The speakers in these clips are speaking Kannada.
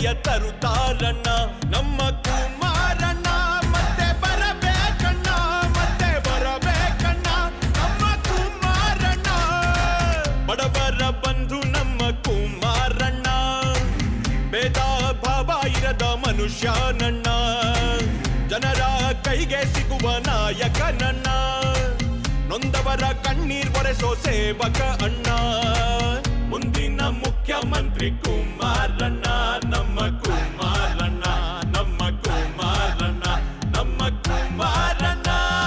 ತರುತ್ತಾರಣ್ಣ ನಮ್ಮ ಕುಮಾರಣ್ಣ ಮತ್ತೆ ಬರಬೇಕಣ್ಣ ಮತ್ತೆ ಬರಬೇಕಣ್ಣ ನಮ್ಮ ಕುಮಾರಣ್ಣ ಬಡವರ ಬಂಧು ನಮ್ಮ ಕುಮಾರಣ್ಣ ಭೇದ ಭಾವ ಇರದ ಮನುಷ್ಯನಣ್ಣ ಜನರ ಕೈಗೆ ಸಿಗುವ ನಾಯಕನಣ್ಣ ನೊಂದವರ ಕಣ್ಣೀರ್ ಒರೆಸೋ ಸೇವಕ ಅಣ್ಣ ಮುಂದಿನ ಮುಖ್ಯಮಂತ್ರಿ ಕುಮಾರಣ್ಣ ನಮ್ಮ ಕುಮಾರಣ್ಣ ನಮ್ಮ ಕುಮಾರಣ್ಣ ನಮ್ಮ ಕುಮಾರಣ್ಣ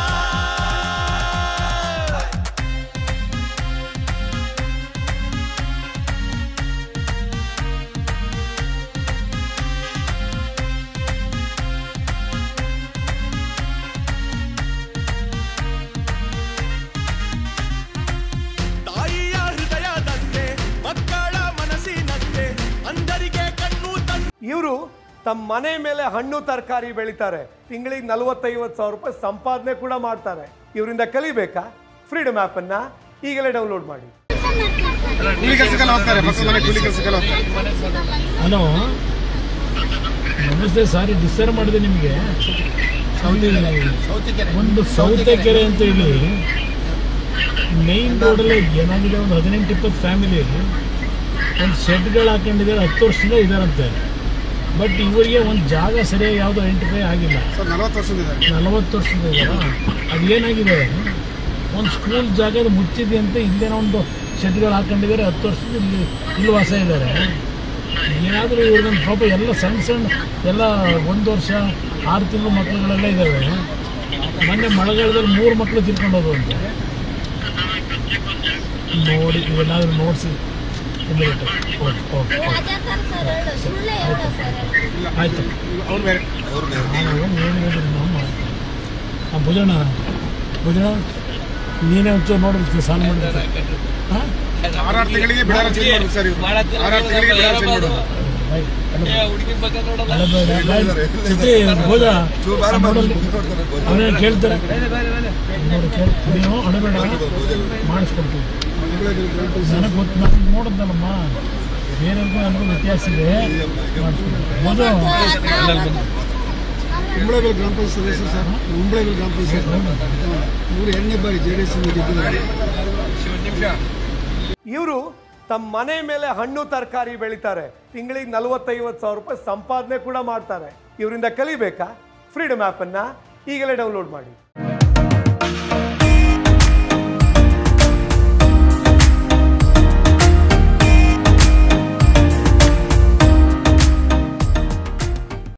ತಾಯಿಯ ಹೃದಯದಂತೆ ಮಕ್ಕಳ ಮನಸ್ಸಿನಂತೆ ಅಂಧರಿಗೆ ಕಣ್ಣು ತಂದು ಇವರು ತಮ್ಮ ಮನೆ ಮೇಲೆ ಹಣ್ಣು ತರಕಾರಿ ಬೆಳಿತಾರೆ ತಿಂಗಳಿಗೆ ನಲವತ್ತೈವತ್ತು ಸಾವಿರ ರೂಪಾಯಿ ಸಂಪಾದನೆ ಕೂಡ ಮಾಡ್ತಾರೆ ಇವರಿಂದ ಕಲಿಬೇಕಾ ಫ್ರೀಡಮ್ ಆ್ಯಪನ್ನು ಈಗಲೇ ಡೌನ್ಲೋಡ್ ಮಾಡಿ ಕೂಲಿ ಕೆಲಸಕ್ಕೆಲ್ಲ ಹೋಗ್ತಾರೆ ಪಕ್ಕದ ಮನೆ ಕೂಲಿ ಕೆಲಸಕ್ಕೆಲ್ಲ ಹೋಗ್ತಾರೆ ಹಲೋ ನಮಸ್ತೆ ಸಾರಿ ಡಿಸ್ಟರ್ಬ್ ಮಾಡಿದೆ ನಿಮಗೆ ಒಂದು ಸೌತೆಕೆರೆ ಅಂತ ಹೇಳಿ ಮೇನ್ ರೋಡಲ್ಲಿ ಏನಾಗಿದೆ ಒಂದು ಹದಿನೆಂಟು ಇಪ್ಪತ್ತು ಫ್ಯಾಮಿಲಿ ಒಂದು ಶೆಡ್ಗಳು ಹಾಕೊಂಡಿದ್ದಾರೆ ಹತ್ತು ವರ್ಷದಿಂದ ಇದಾರಂತೆ ಬಟ್ ಇವರಿಗೆ ಒಂದು ಜಾಗ ಸರಿಯಾಗಿ ಯಾವುದೋ ಐಡೆಂಟಿಫೈ ಆಗಿಲ್ಲ ಸರ್ ನಲವತ್ತು ವರ್ಷದಿಂದ ಇದ್ದಾರೆ ನಲವತ್ತು ವರ್ಷದ ಇದೆಯಲ್ಲ ಅದು ಏನಾಗಿದೆ ಒಂದು ಸ್ಕೂಲ್ ಜಾಗದ ಮುಚ್ಚಿದೆ ಅಂತ ಇಲ್ಲೇನೋ ಒಂದು ಶೆಡ್ಗಳು ಹಾಕೊಂಡಿದ್ದಾರೆ ಹತ್ತು ವರ್ಷದ ಇಲ್ಲಿ ಇಲ್ಲಿ ವಾಸ ಇದ್ದಾರೆ ಏನಾದರೂ ಇವ್ರದ್ದು ಪಾಪ ಎಲ್ಲ ಸಣ್ಣ ಸಣ್ಣ ಎಲ್ಲ ಒಂದು ವರ್ಷ ಆರು ತಿಂಗಳು ಮಕ್ಕಳುಗಳೆಲ್ಲ ಇದ್ದಾವೆ ಮೊನ್ನೆ ಮಳೆಗಾಲದಲ್ಲಿ ಮೂರು ಮಕ್ಕಳು ತಿರ್ಕೊಂಡು ಹೋದ್ರು ಅಂತೆ ನೋಡಿ ಇವೆಲ್ಲಾದ್ರೂ ನೋಡಿಸಿ ಓಕೆ ಓಕೆ ಓಕೆ ರಾಜಾಕರ್ ಸರ್ ಹೇಳು ಸುಳ್ಳೆ ಹೇಳು ಸರ್ ಆಯಿತು ಅವ್ರು ಬೇರೆ ಆ ಭುಜಣ ಭುಜಣ ನೀನೇ ಒಂಚೂರು ನೋಡಿರ್ತೀವಿ ಸಾಲ ಮಾಡಿರ್ತೀವಿ ಹಾಂ ಆರಾರು ತಿಂಗಳಿಗೆ ಬಿಡಾರ ಚೇಂಜ್ ಮಾಡ್ಬೇಕು ಸರ್ ಇವ್ರು ಆರಾರು ತಿಂಗಳಿಗೆ ಬಿಡಾರ ಚೇಂಜ್ ಮಾಡೋದು ಭೋಜ ಅವನೇ ಕೇಳ್ತಾರೆ ನೋಡಿ ಕೇಳಿ ನೀವು ಅಡಬೇಡ ಮಾಡಿಸ್ಕೊಡ್ತೀವಿ ನನಗೆ ಗೊತ್ತು ನಾನು ನೋಡಿದ್ನಲ್ಲಮ್ಮ ಬೇರೆಯವ್ರಿಗೂ ನನಗೂ ವ್ಯತ್ಯಾಸ ಇದೆ ಮಾಡಿಸ್ಕೊಡ್ತೀವಿ ಭೋಜ ಕುಂಬಳಬೇಲ್ ಗ್ರಾಮ ಪಂಚಾಯತ್ ಸದಸ್ಯ ಸರ್ ಕುಂಬಳಬೇಲ್ ಗ್ರಾಮ ಪಂಚಾಯತ್ ಇವರು ಎರಡನೇ ಬಾರಿ ಜೆ ಡಿ ಎಸ್ ಗೆದ್ದಿದ್ದಾರೆ ಇವರು ತಮ್ಮ ಮನೆ ಮೇಲೆ ಹಣ್ಣು ತರಕಾರಿ ಬೆಳಿತಾರೆ ತಿಂಗಳಿಗೆ ನಲವತ್ತೈವತ್ತು ಸಾವಿರ ರೂಪಾಯಿ ಸಂಪಾದನೆ ಕೂಡ ಮಾಡ್ತಾರೆ ಇವರಿಂದ ಕಲಿಬೇಕಾ ಫ್ರೀಡಮ್ ಆ್ಯಪನ್ನು ಈಗಲೇ ಡೌನ್ಲೋಡ್ ಮಾಡಿ